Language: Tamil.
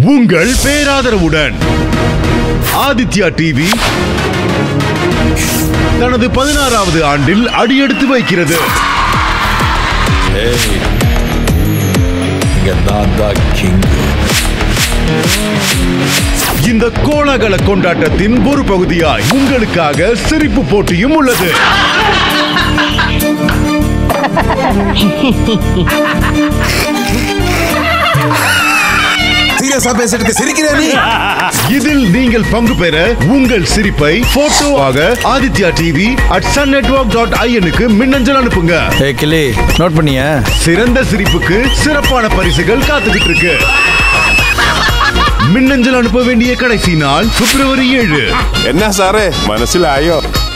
உங்கள் பேராதரவுடன் ஆதித்யா டிவி தனது பதினாறாவது ஆண்டில் அடியெடுத்து வைக்கிறது ஏய் இங்க நான் தான் கிங் இந்த கோலாகல கொண்டாட்டத்தின் ஒரு பகுதியாய் உங்களுக்காக சிரிப்பு போட்டியும் உள்ளது சீரியஸா பேசிட்டு சிரிக்கிறேன் நீ இதில் நீங்கள் பங்கு பெற உங்கள் சிரிப்பை போட்டோவாக Adithya TV at Sun network dot ஐஎனுக்கு மின்னஞ்சல் அனுப்புங்க ஏய் கிளி நோட் பண்ணிய சிறந்த சிரிப்புக்கு சிறப்பான பரிசுகள் காத்துக்கிட்டு இருக்கு மின்னஞ்சல் அனுப்ப வேண்டிய கடைசி நாள் பிப்ரவரி ஏழு എന്നാ സാറേ മനസ്സിലായോ